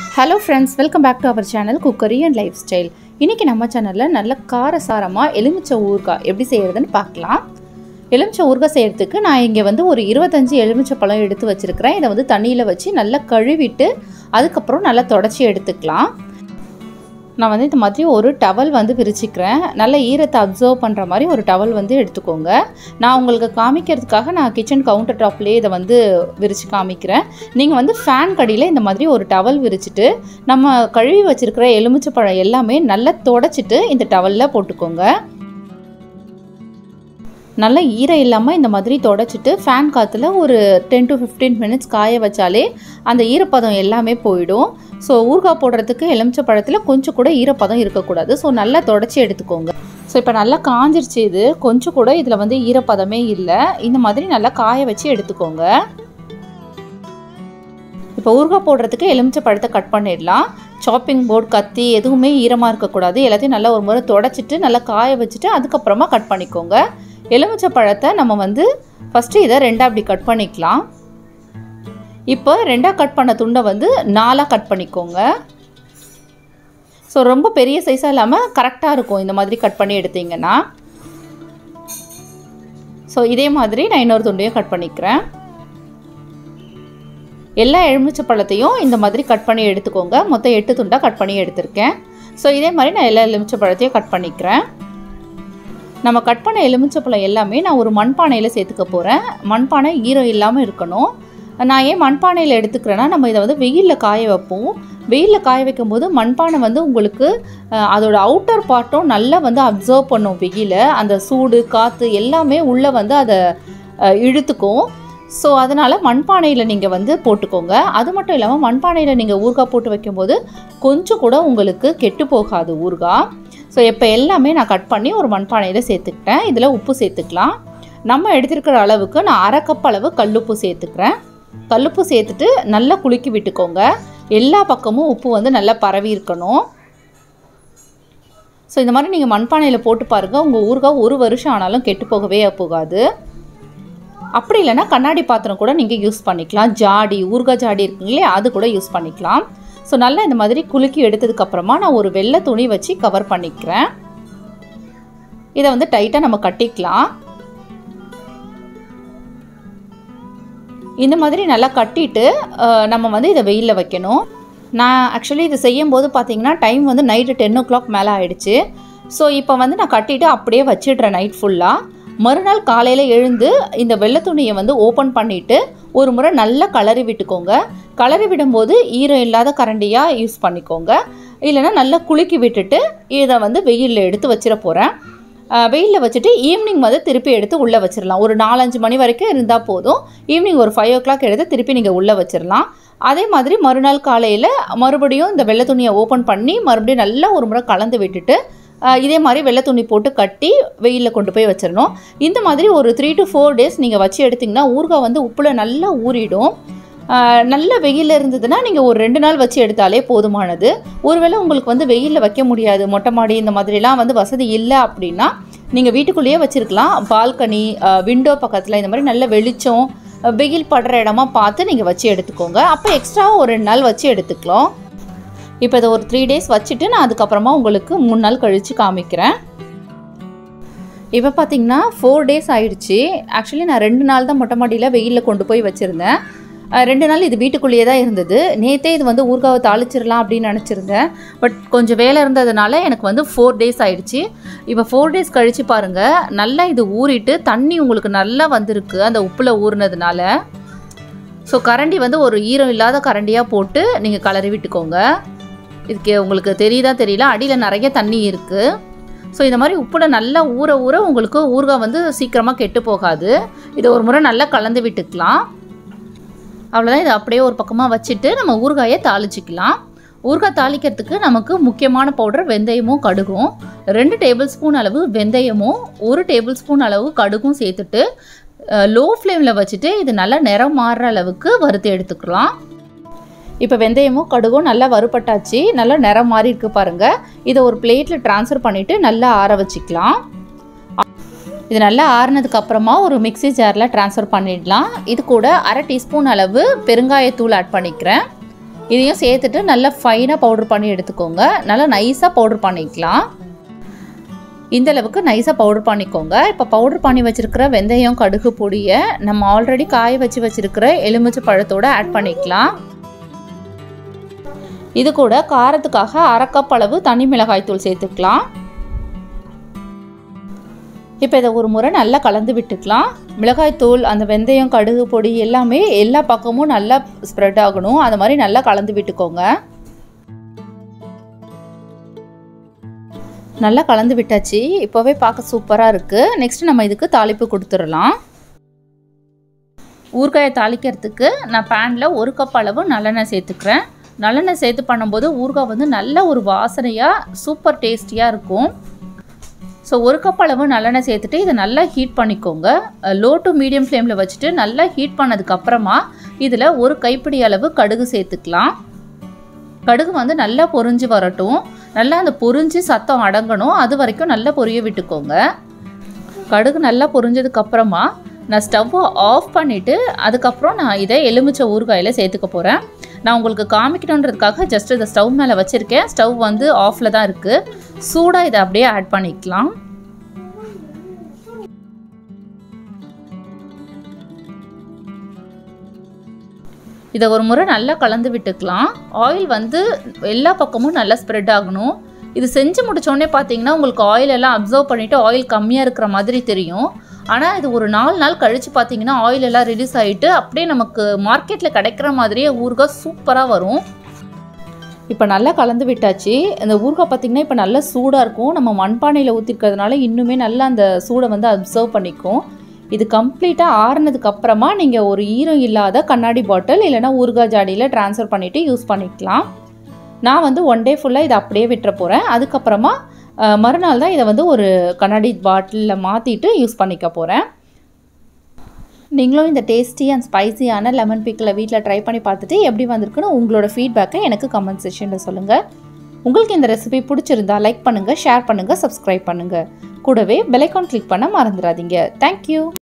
hello friends welcome back to our channel cookery and lifestyle இன்றைக்கி நம்ம சேனலில் நல்ல காரசாரமாக எலுமிச்சை ஊறுகாய் எப்படி செய்கிறதுன்னு பார்க்கலாம் எலுமிச்சை ஊறுகாய் செய்கிறதுக்கு நான் இங்கே வந்து ஒரு இருபத்தஞ்சி எலுமிச்சை பழம் எடுத்து வச்சுருக்கிறேன் இதை வந்து தண்ணியில் வச்சு நல்லா கழுவிட்டு அதுக்கப்புறம் நல்லா தொடச்சி எடுத்துக்கலாம் நான் வந்து இந்த மாதிரி ஒரு டவல் வந்து விரிச்சிக்கிறேன் நல்ல ஈரத்தை அப்சர்வ் பண்ணுற மாதிரி ஒரு டவல் வந்து எடுத்துக்கோங்க நான் உங்களுக்கு காமிக்கிறதுக்காக நான் கிச்சன் கவுண்டர் டாப்லேயே இதை வந்து விரித்து காமிக்கிறேன் நீங்கள் வந்து ஃபேன் கடியில் இந்த மாதிரி ஒரு டவல் விரிச்சிட்டு நம்ம கழுவி வச்சுருக்கிற எலுமிச்சை பழம் எல்லாமே நல்லா தொடச்சிட்டு இந்த டவலில் போட்டுக்கோங்க நல்லா ஈரம் இல்லாமல் இந்த மாதிரி தொடச்சிட்டு ஃபேன் காற்றுல ஒரு டென் டு ஃபிஃப்டீன் மினிட்ஸ் காய வச்சாலே அந்த ஈரப்பதம் எல்லாமே போயிடும் ஸோ ஊறுகாய் போடுறதுக்கு எலுமிச்சை பழத்தில் கொஞ்சம் கூட ஈரப்பதம் இருக்கக்கூடாது ஸோ நல்லா தொடச்சி எடுத்துக்கோங்க ஸோ இப்போ நல்லா காஞ்சிருச்சு இது கொஞ்சம் கூட இதில் வந்து ஈரப்பதமே இல்லை இந்த மாதிரி நல்லா காய வச்சு எடுத்துக்கோங்க இப்போ ஊறுகாய் போடுறதுக்கு எலுமிச்சை பழத்தை கட் பண்ணிடலாம் சாப்பிங் போர்ட் கத்தி எதுவுமே ஈரமாக இருக்கக்கூடாது எல்லாத்தையும் நல்லா ஒரு முறை தொடச்சிட்டு நல்லா காய வச்சுட்டு அதுக்கப்புறமா கட் பண்ணிக்கோங்க எலுமிச்சை பழத்தை நம்ம வந்து ஃபஸ்ட்டு இதை ரெண்டாக அப்படி கட் பண்ணிக்கலாம் இப்போ ரெண்டாக கட் பண்ண துண்டை வந்து நாலாக கட் பண்ணிக்கோங்க ஸோ ரொம்ப பெரிய சைஸாக இல்லாமல் கரெக்டாக இருக்கும் இந்த மாதிரி கட் பண்ணி எடுத்தீங்கன்னா ஸோ இதே மாதிரி நான் இன்னொரு துண்டையும் கட் பண்ணிக்கிறேன் எல்லா எலுமிச்சை பழத்தையும் இந்த மாதிரி கட் பண்ணி எடுத்துக்கோங்க மொத்தம் எட்டு துண்டாக கட் பண்ணி எடுத்திருக்கேன் ஸோ இதே மாதிரி நான் எல்லா எலுமிச்சை பழத்தையும் கட் பண்ணிக்கிறேன் நம்ம கட் பண்ண எலுமிச்சப்பழம் எல்லாமே நான் ஒரு மண்பானையில் சேர்த்துக்க போகிறேன் மண்பானை ஈரம் இல்லாமல் இருக்கணும் நான் ஏன் மண்பானையில் எடுத்துக்கிறேன்னா நம்ம இதை வந்து வெயிலில் காய வைப்போம் வெயிலில் காய வைக்கும் போது மண்பானை வந்து உங்களுக்கு அதோட அவுட்டர் பார்ட்டும் நல்லா வந்து அப்சர்வ் பண்ணும் வெயில அந்த சூடு காற்று எல்லாமே உள்ளே வந்து அதை இழுத்துக்கும் ஸோ அதனால் மண்பானையில் நீங்கள் வந்து போட்டுக்கோங்க அது மட்டும் இல்லாமல் மண்பானையில் நீங்கள் ஊறுகாய் போட்டு வைக்கும்போது கொஞ்சம் கூட உங்களுக்கு கெட்டு போகாது ஊறுகாய் ஸோ இப்போ எல்லாமே நான் கட் பண்ணி ஒரு மண்பானையில் சேர்த்துக்கிட்டேன் இதில் உப்பு சேர்த்துக்கலாம் நம்ம எடுத்துருக்கிற அளவுக்கு நான் அரை கப் அளவு கல்லுப்பு சேர்த்துக்கிறேன் கல்லுப்பு சேர்த்துட்டு நல்லா குலுக்கி விட்டுக்கோங்க எல்லா பக்கமும் உப்பு வந்து நல்லா பரவி இருக்கணும் ஸோ இந்த மாதிரி நீங்கள் மண்பானையில் போட்டு பாருங்கள் உங்கள் ஊறுகாய் ஒரு வருஷம் ஆனாலும் கெட்டு போகவே போகாது அப்படி இல்லைன்னா கண்ணாடி பாத்திரம் கூட நீங்கள் யூஸ் பண்ணிக்கலாம் ஜாடி ஊறுகாய் ஜாடி இருக்குங்களே அது கூட யூஸ் பண்ணிக்கலாம் ஸோ நல்லா இந்த மாதிரி குலுக்கி எடுத்ததுக்கப்புறமா நான் ஒரு வெள்ளை துணி வச்சு கவர் பண்ணிக்கிறேன் இதை வந்து டைட்டாக நம்ம கட்டிக்கலாம் இந்த மாதிரி நல்லா கட்டிட்டு நம்ம வந்து இதை வெயிலில் வைக்கணும் நான் ஆக்சுவலி இது செய்யும் போது பார்த்தீங்கன்னா டைம் வந்து நைட்டு டென் ஓ கிளாக் மேலே ஆயிடுச்சு ஸோ இப்போ வந்து நான் கட்டிட்டு அப்படியே வச்சிடுறேன் நைட் ஃபுல்லாக மறுநாள் காலையில் எழுந்து இந்த வெள்ளை துணியை வந்து ஓப்பன் பண்ணிவிட்டு ஒரு முறை நல்லா கலரி விட்டுக்கோங்க கலரி விடும்போது ஈரம் இல்லாத கரண்டியாக யூஸ் பண்ணிக்கோங்க இல்லைனா நல்லா குலுக்கி விட்டுட்டு இதை வந்து வெயிலில் எடுத்து வச்சிட போகிறேன் வெயிலில் வச்சுட்டு ஈவினிங் வந்து திருப்பி எடுத்து உள்ளே வச்சிடலாம் ஒரு நாலஞ்சு மணி வரைக்கும் இருந்தால் போதும் ஈவினிங் ஒரு ஃபைவ் ஓ கிளாக் எடுத்து திருப்பி நீங்கள் உள்ளே வச்சிடலாம் அதே மாதிரி மறுநாள் காலையில் மறுபடியும் இந்த வெள்ளை துணியை ஓப்பன் பண்ணி மறுபடியும் நல்லா ஒரு முறை கலந்து விட்டுட்டு இதே மாதிரி வெள்ளை துணி போட்டு கட்டி வெயிலில் கொண்டு போய் வச்சிடணும் இந்த மாதிரி ஒரு த்ரீ டு ஃபோர் டேஸ் நீங்கள் வச்சு எடுத்திங்கன்னா ஊறுகாய் வந்து உப்பில் நல்லா ஊறிடும் நல்ல வெயில் இருந்ததுன்னா நீங்கள் ஒரு ரெண்டு நாள் வச்சு எடுத்தாலே போதுமானது ஒருவேளை உங்களுக்கு வந்து வெயிலில் வைக்க முடியாது மொட்டை மாடி இந்த மாதிரிலாம் வந்து வசதி இல்லை அப்படின்னா நீங்கள் வீட்டுக்குள்ளேயே வச்சுருக்கலாம் பால்கனி விண்டோ பக்கத்தில் இந்த மாதிரி நல்ல வெளிச்சம் வெயில் படுற இடமா பார்த்து நீங்கள் வச்சு எடுத்துக்கோங்க அப்போ எக்ஸ்ட்ராவாக ஒரு ரெண்டு நாள் வச்சு எடுத்துக்கலாம் இப்போ இதை ஒரு த்ரீ டேஸ் வச்சுட்டு நான் அதுக்கப்புறமா உங்களுக்கு மூணு நாள் கழித்து காமிக்கிறேன் இப்போ பார்த்தீங்கன்னா ஃபோர் டேஸ் ஆயிடுச்சு ஆக்சுவலி நான் ரெண்டு நாள் தான் மொட்டை மாடியில் வெயிலில் கொண்டு போய் வச்சுருந்தேன் ரெண்டு நாள் இது வீட்டுக்குள்ளேயே தான் இருந்தது நேற்றே இது வந்து ஊறுகாவை தாளிச்சிடலாம் அப்படின்னு நினச்சிருந்தேன் பட் கொஞ்சம் வேலை இருந்ததுனால எனக்கு வந்து ஃபோர் டேஸ் ஆயிடுச்சு இப்போ ஃபோர் டேஸ் கழித்து பாருங்கள் நல்லா இது ஊறிட்டு தண்ணி உங்களுக்கு நல்லா வந்திருக்கு அந்த உப்பில் ஊறினதுனால ஸோ கரண்டி வந்து ஒரு ஈரம் இல்லாத கரண்டியாக போட்டு நீங்கள் கலரி விட்டுக்கோங்க இதுக்கு உங்களுக்கு தெரியுதா தெரியல அடியில் நிறைய தண்ணி இருக்குது ஸோ இந்த மாதிரி உப்பில் நல்லா ஊற ஊற உங்களுக்கு ஊறுகாய் வந்து சீக்கிரமாக கெட்டு போகாது இதை ஒரு முறை நல்லா கலந்து விட்டுக்கலாம் அவ்வளோதான் இதை அப்படியே ஒரு பக்கமாக வச்சுட்டு நம்ம ஊறுகாயை தாளிச்சிக்கலாம் ஊறுகாய் தாளிக்கிறதுக்கு நமக்கு முக்கியமான பவுடர் வெந்தயமும் கடுகும் ரெண்டு டேபிள் ஸ்பூன் அளவு வெந்தயமும் ஒரு டேபிள் ஸ்பூன் அளவு கடுகும் சேர்த்துட்டு லோ ஃப்ளேமில் வச்சுட்டு இது நல்லா நிறம் மாறுற அளவுக்கு வறுத்து எடுத்துக்கலாம் இப்போ வெந்தயமும் கடுகும் நல்லா வறுபட்டாச்சு நல்லா நிறம் மாறி இருக்கு பாருங்கள் இதை ஒரு பிளேட்டில் ட்ரான்ஸ்ஃபர் பண்ணிவிட்டு நல்லா ஆற வச்சுக்கலாம் இது நல்லா ஆறுனதுக்கு அப்புறமா ஒரு மிக்ஸி ஜாரில் ட்ரான்ஸ்ஃபர் பண்ணிடலாம் இது கூட அரை டீஸ்பூன் அளவு பெருங்காயத்தூள் ஆட் பண்ணிக்கிறேன் இதையும் சேர்த்துட்டு நல்லா ஃபைனாக பவுடர் பண்ணி எடுத்துக்கோங்க நல்லா நைஸாக பவுடர் பண்ணிக்கலாம் இந்த அளவுக்கு நைஸாக பவுடர் பண்ணிக்கோங்க இப்போ பவுடர் பண்ணி வச்சுருக்கிற வெந்தயம் கடுகு பொடியை நம்ம ஆல்ரெடி காய வச்சு வச்சுருக்கிற எலுமிச்சை பழத்தோடு ஆட் பண்ணிக்கலாம் இது கூட காரத்துக்காக அரை கப் அளவு தனி மிளகாய் தூள் சேர்த்துக்கலாம் இப்போ இதை ஒரு முறை நல்லா கலந்து விட்டுக்கலாம் மிளகாய் தூள் அந்த வெந்தயம் கடுகு பொடி எல்லாமே எல்லா பக்கமும் நல்லா ஸ்ப்ரெட் ஆகணும் அது மாதிரி நல்லா கலந்து விட்டுக்கோங்க நல்லா கலந்து விட்டாச்சு இப்போவே பார்க்க சூப்பராக இருக்குது நெக்ஸ்ட் நம்ம இதுக்கு தாளிப்பு கொடுத்துடலாம் ஊறுகாயை தாளிக்கிறதுக்கு நான் பேனில் ஒரு கப் அளவு நல்லெண்ணெய் சேர்த்துக்கிறேன் நல்லெண்ணெய் சேர்த்து பண்ணும்போது ஊறுகாய் வந்து நல்ல ஒரு வாசனையாக சூப்பர் டேஸ்டியாக இருக்கும் ஸோ ஒரு கப் அளவு நல்லெண்ணெய் சேர்த்துட்டு இதை நல்லா ஹீட் பண்ணிக்கோங்க லோ டு மீடியம் ஃப்ளேமில் வச்சுட்டு நல்லா ஹீட் பண்ணதுக்கப்புறமா இதில் ஒரு கைப்பிடி அளவு கடுகு சேர்த்துக்கலாம் கடுகு வந்து நல்லா பொரிஞ்சு வரட்டும் நல்லா அந்த பொரிஞ்சு சத்தம் அடங்கணும் அது வரைக்கும் நல்லா பொரிய விட்டுக்கோங்க கடுகு நல்லா பொரிஞ்சதுக்கப்புறமா நான் ஸ்டவ்வை ஆஃப் பண்ணிவிட்டு அதுக்கப்புறம் நான் இதை எலுமிச்சை ஊறுகாயில் சேர்த்துக்க போகிறேன் நான் உங்களுக்கு காமிக்கணுன்றதுக்காக ஜஸ்ட் இதை ஸ்டவ் மேலே வச்சுருக்கேன் ஸ்டவ் வந்து ஆஃபில் தான் இருக்குது சூடாக இதை அப்படியே ஆட் பண்ணிக்கலாம் இதை ஒரு முறை நல்லா கலந்து விட்டுக்கலாம் ஆயில் வந்து எல்லா பக்கமும் நல்லா ஸ்ப்ரெட் ஆகணும் இது செஞ்சு முடித்தோடனே பார்த்தீங்கன்னா உங்களுக்கு ஆயில் எல்லாம் அப்சர்வ் பண்ணிவிட்டு ஆயில் கம்மியாக இருக்கிற மாதிரி தெரியும் ஆனால் இது ஒரு நாலு நாள் கழித்து பார்த்தீங்கன்னா ஆயில் எல்லாம் ரிலீஸ் ஆகிட்டு அப்படியே நமக்கு மார்க்கெட்டில் கிடைக்கிற மாதிரியே ஊறுகாய் சூப்பராக வரும் இப்போ நல்லா கலந்து விட்டாச்சு இந்த ஊறுகாய் பார்த்திங்கன்னா இப்போ நல்லா சூடாக இருக்கும் நம்ம மண்பானையில் ஊற்றிருக்கிறதுனால இன்னுமே நல்லா அந்த சூடை வந்து அப்சர்வ் பண்ணிக்கும் இது கம்ப்ளீட்டாக ஆறுனதுக்கு அப்புறமா நீங்கள் ஒரு ஈரம் இல்லாத கண்ணாடி பாட்டில் இல்லைனா ஊறுகாய் ஜாடியில் ட்ரான்ஸ்ஃபர் பண்ணிவிட்டு யூஸ் பண்ணிக்கலாம் நான் வந்து ஒன் டே ஃபுல்லாக இதை அப்படியே விட்டுற போகிறேன் அதுக்கப்புறமா மறுநாள் தான் இதை வந்து ஒரு கண்ணாடி பாட்டிலில் மாற்றிட்டு யூஸ் பண்ணிக்க போகிறேன் நீங்களும் இந்த டேஸ்டி அண்ட் ஸ்பைசியான லெமன் பிக்கில் வீட்டில் ட்ரை பண்ணி பார்த்துட்டு எப்படி வந்திருக்குன்னு உங்களோட ஃபீட்பேக்கை எனக்கு கமெண்ட் செக்ஷனில் சொல்லுங்கள் உங்களுக்கு இந்த ரெசிபி பிடிச்சிருந்தா லைக் பண்ணுங்கள் ஷேர் பண்ணுங்கள் சப்ஸ்கிரைப் பண்ணுங்கள் கூடவே பெலைக்கான் கிளிக் பண்ண மறந்துடாதீங்க தேங்க்யூ